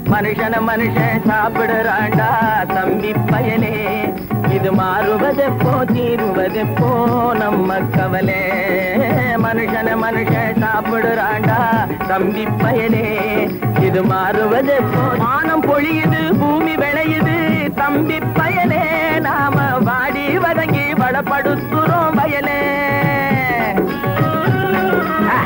மனுஷன மனுஷன் சாப்பிடுறாண்டா தம்பி பயலே இது மாறுவதெப்போ தீருவதெப்போ நம்ம கவலை மனுஷன மனுஷன் சாப்பிடுறாண்டா தம்பி பயலே இது மாறுவதெப்போ வானம் பொழியுது பூமி விளையுது தம்பி பயலே நாம வாடி வதங்கி வளப்படுத்துறோம் வயலே ஆ.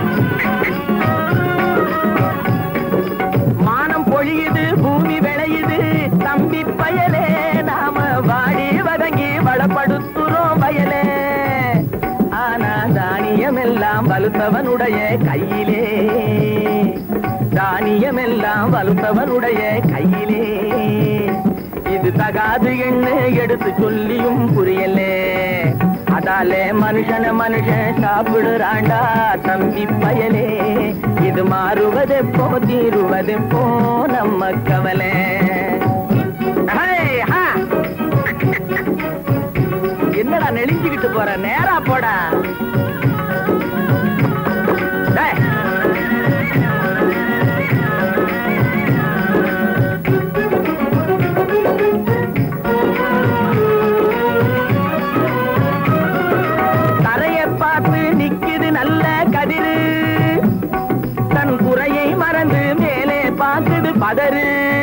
மானம் பொழியுது பூமி விளையுது தம்பி பயலே நாம வாடி வதங்கி வளப்படுத்துறோம் வயலே ஆனா தானியமெல்லாம் வலுத்தவனுடைய கையிலே தானியமெல்லாம் வலுத்தவனுடைய கையிலே இது தகாது என்று எடுத்து சொல்லியும் புரியலே அதாலே மனுஷன மனுஷன் சாப்பிடுறாண்டா தம்பி பயலே இது மாறுவதெப்போ தீருவதெப்போ நம்ம கவலை ஹே, ஹா. என்னடா நெளிஞ்சுக்கிட்டு போற நேரா போடா டேய். தரைய பார்த்து நிக்குது நல்ல கதிரு தன் குறையை மறந்து மேலே பார்க்குது பதறு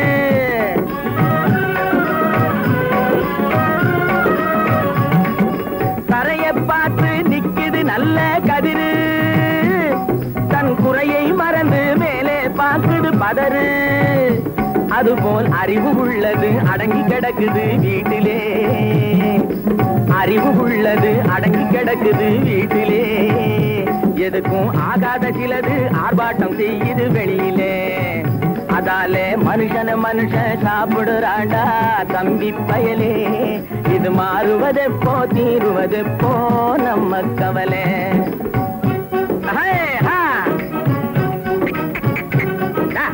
தரைய பார்த்து நிக்குது நல்ல கதிரு தன் குறையை மறந்து மேலே பார்க்குது பதறு அதுபோல் அறிவு உள்ளது அடங்கி கிடக்குது வீட்டிலே அறிவு உள்ளது அடங்கி கிடக்குது வீட்டிலே எதுக்கும் ஆகாத சிலது ஆர்ப்பாட்டம் செய்யுது வெளியிலே அதாலே மனுஷன மனுஷன் சாப்பிடுறாண்டா தம்பி பயலே இது மாறுவதெப்போ தீருவதெப்போ நம்ம கவலை ஹே, ஹா. ஆ.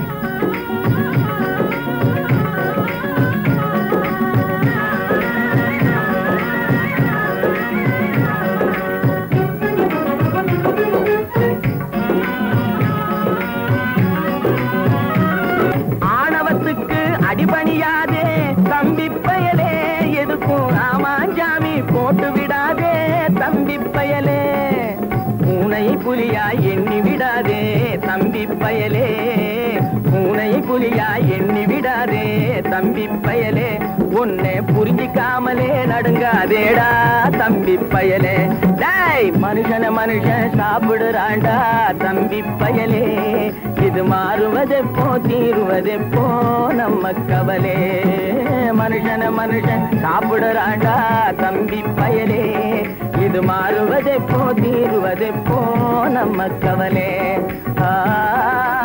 ஆணவத்துக்கு அடிபணியாதே தம்பி பயலே எதுக்கும் ராமாஞ்சாமி போட்டு விடாதே தம்பி பயலே பூனை புலியா எண்ணி விடாதே தம்பி பயலே பூனை புலியா எண்ணி விடாதே தம்பி பயலே உன்னை புரிஞ்சிக்காமலே நடுங்காதேடா தம்பி பயலே டேய் மனுஷன மனுஷன் சாப்பிடுறாண்டா தம்பி பயலே இது மாறுவதெப்போ தீருவதெப்போ நம்ம கவலே மனுஷன மனுஷன் சாப்பிடுறாண்டா தம்பி பயலே இது மாறுவதெப்போ தீருவதெப்போ நம்ம கவலே ஆ